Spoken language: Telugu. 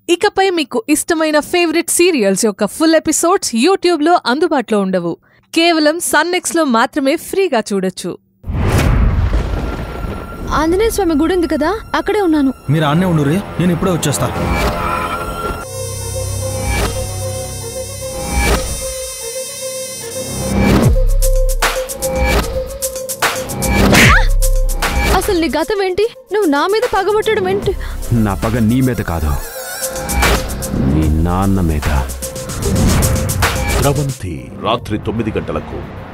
ఇకపై మీకు ఇష్టమైన ఫేవరెట్ సీరియల్స్ యొక్క ఫుల్ ఎపిసోడ్స్ యూట్యూబ్లో అందుబాటులో ఉండవు కేవలం సన్నెక్స్లో మాత్రమే ఫ్రీగా చూడొచ్చు ఆంజనేయ స్వామి గుడి ఉంది కదా అక్కడే ఉన్నాను మీరు ఆన్నే ఉండురే నేను ఇప్పుడే వచ్చేస్తా అసలు నీ గతం ఏంటి నువ్వు నా మీద పగబట్టడం ఏంటి నా పగ నీ మీద కాదు మీ నాన్న మీద స్రవంతి రాత్రి తొమ్మిది గంటలకు